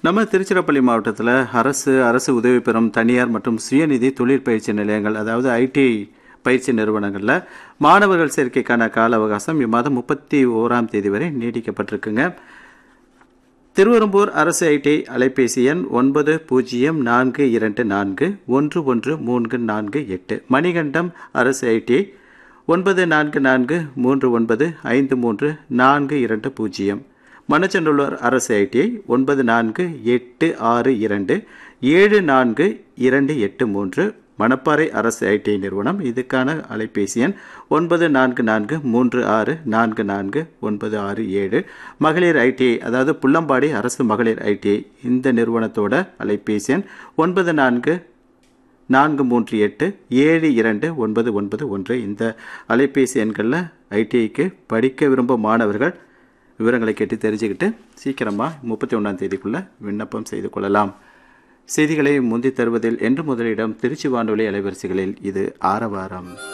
நம்ம திருச்சிராப்பள்ளி மாவட்டத்தில் அரசு அரசு உதவி பெறும் தனியார் மற்றும் சுயநிதி தொழிற்பயிற்சி நிலையங்கள் அதாவது ஐடி பயிற்சி நிறுவனங்களில் மாணவர்கள் சேர்க்கைக்கான கால அவகாசம் இம்மாதம் முப்பத்தி ஓராம் தேதி வரை நீடிக்கப்பட்டிருக்குங்க திருவெரும்பூர் அரசு ஐடி அலைபேசி எண் ஒன்பது பூஜ்ஜியம் நான்கு இரண்டு நான்கு ஒன்று ஒன்று மூன்று நான்கு எட்டு மணிகண்டம் அரசு ஐடி ஒன்பது நான்கு நான்கு மூன்று ஒன்பது ஐந்து மூன்று நான்கு இரண்டு பூஜ்ஜியம் மணச்சநல்லூர் அரசு ஐடிஐ ஒன்பது நான்கு எட்டு ஆறு இரண்டு ஏழு நான்கு இரண்டு எட்டு மூன்று மணப்பாறை அரசு ஐடிஐ நிறுவனம் இதுக்கான அலைபேசி எண் ஒன்பது நான்கு நான்கு மூன்று ஆறு நான்கு நான்கு ஒன்பது ஆறு ஏழு மகளிர் ஐடிஐ அதாவது புள்ளம்பாடி அரசு மகளிர் ஐடிஐ இந்த நிறுவனத்தோட அலைபேசி எண் ஒன்பது நான்கு நான்கு மூன்று எட்டு ஏழு இரண்டு ஒன்பது ஒன்பது ஒன்று இந்த அலைபேசி எண்களில் ஐடிஐக்கு படிக்க விரும்பும் மாணவர்கள் விவரங்களை கேட்டு தெரிஞ்சுக்கிட்டு சீக்கிரமாக முப்பத்தி ஒன்றாம் தேதிக்குள்ளே விண்ணப்பம் செய்து கொள்ளலாம் செய்திகளை முந்தி தருவதில் என்று முதலிடம் திருச்சி வானொலி அலைவரிசைகளில் இது ஆரவாரம்